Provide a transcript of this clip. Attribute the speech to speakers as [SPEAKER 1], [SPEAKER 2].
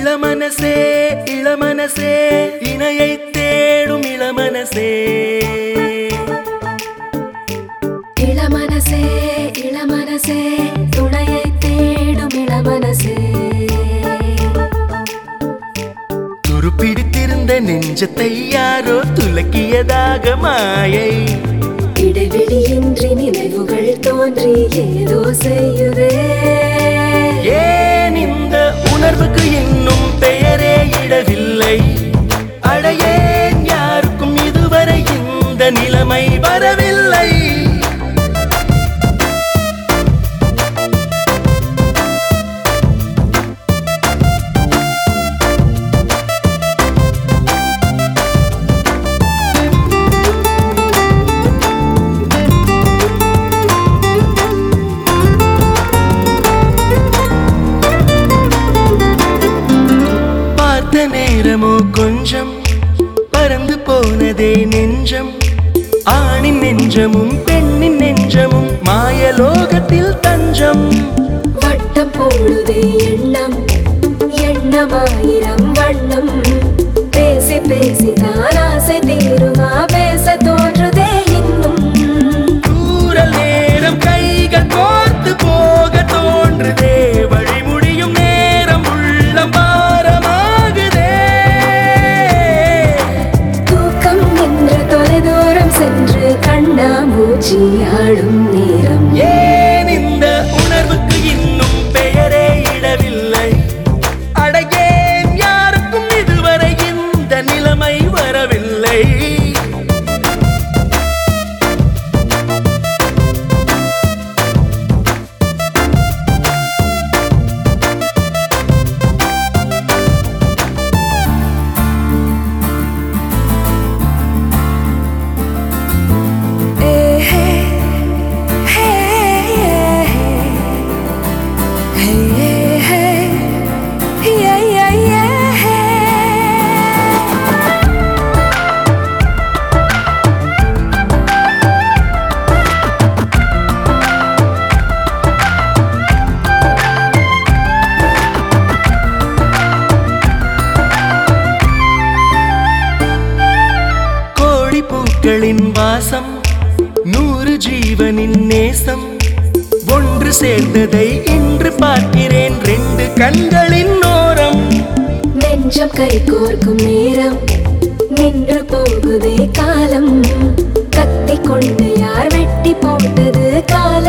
[SPEAKER 1] இளமனசே இளமனசே இணையை தேடும் இளமனசே
[SPEAKER 2] இளமனசே இளமனசே துணையை தேடும் இளமனசே
[SPEAKER 1] துருப்பிடித்திருந்த நெஞ்சத்தை யாரோ துலக்கியதாக மாயை
[SPEAKER 2] இடைவெளியின்றி நினைவுகள் தோன்றி ஏதோ செய்யுதே
[SPEAKER 1] ஏன் இந்த உணர்வுக்கு இன்னும் பெயரே இடவில்லை அடையேன் யாருக்கும் இதுவரை இந்த நிலைமை வரவில்லை பார்த்த நேரமோ கொஞ்சம் பறந்து போனதே நெஞ்சம் ஆணின் நெஞ்சமும் பெண்ணின் நெஞ்சமும் மாயலோகத்தில் தஞ்சம்
[SPEAKER 2] வட்டம் போடுதே எண்ணம் எண்ணமாயிரம் வண்ணம் பேசி பேசி தான் ஆசை தீருமா பேச தோன்றுதே இன்னும்
[SPEAKER 1] தூரல் நேரம் கைகள் கோர்த்து போக தோன்றுதே வழி முடியும் நேரம் உள்ளம் பாரமாகுதே
[SPEAKER 2] தூக்கம் என்று தொலைதூரம் சென்று கண்ணாமூச்சி ஆடும் நேரம்
[SPEAKER 1] ஏன் இந்த உணர்வுக்கு இன்னும் பெயரே இடவில்லை அடையேன் யாருக்கும் இதுவரை இந்த நிலைமை வரவில்லை கோடி பூக்களின் வாசம் நூறு ஜீவனின் நேசம் ஒன்று சேர்ந்ததை இன்று பார்க்கிறேன் ரெண்டு கண்களின் ஓரம்
[SPEAKER 2] நெஞ்சம் கை கோர்க்கும் நேரம் நின்று போகுதே காலம் கத்தி கொண்டு யார் வெட்டி போட்டது கால